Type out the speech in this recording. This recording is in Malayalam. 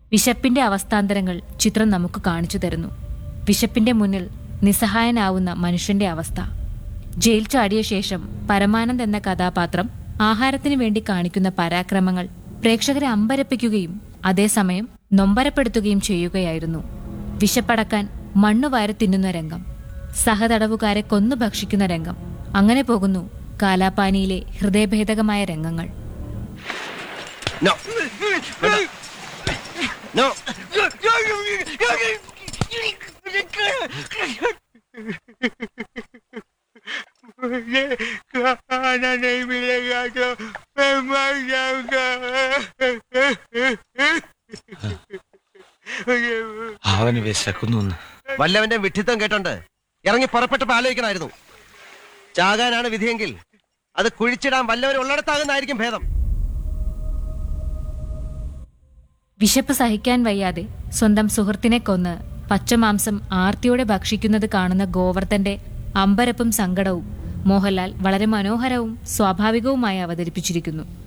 വിശപ്പിന്റെ അവസ്ഥാന്തരങ്ങൾ ചിത്രം നമുക്ക് കാണിച്ചു തരുന്നു വിശപ്പിന്റെ മുന്നിൽ നിസ്സഹായനാവുന്ന മനുഷ്യന്റെ അവസ്ഥ ജയിൽ ചാടിയ ശേഷം പരമാനന്ദ് എന്ന കഥാപാത്രം ആഹാരത്തിന് വേണ്ടി കാണിക്കുന്ന പരാക്രമങ്ങൾ പ്രേക്ഷകരെ അമ്പരപ്പിക്കുകയും അതേസമയം നൊമ്പരപ്പെടുത്തുകയും ചെയ്യുകയായിരുന്നു വിശപ്പടക്കാൻ മണ്ണു വാരി തിന്നുന്ന രംഗം സഹതടവുകാരെ കൊന്നു ഭക്ഷിക്കുന്ന രംഗം അങ്ങനെ പോകുന്നു കാലാപാനിയിലെ ഹൃദയഭേദകമായ രംഗങ്ങൾ നോ നോ खाना नहीं मिलेगा तो मैं मर जाऊंगा അവന് വിശക്കുന്നു വല്ലവന്റെ വിഡ്ഢിത്തം കേട്ടോണ്ട് ഇറങ്ങി പുറപ്പെട്ടപ്പോ ആലോചിക്കണമായിരുന്നു ചാകാനാണ് വിധിയെങ്കിൽ അത് കുഴിച്ചിടാൻ വല്ലവരും ഉള്ളിടത്താകുന്നതായിരിക്കും ഭേദം വിശപ്പ് സഹിക്കാൻ വയ്യാതെ സ്വന്തം സുഹൃത്തിനെ കൊന്ന് പച്ചമാംസം ആർത്തിയോടെ ഭക്ഷിക്കുന്നത് കാണുന്ന ഗോവർദ്ധന്റെ അമ്പരപ്പും സങ്കടവും മോഹൻലാൽ വളരെ മനോഹരവും സ്വാഭാവികവുമായി അവതരിപ്പിച്ചിരിക്കുന്നു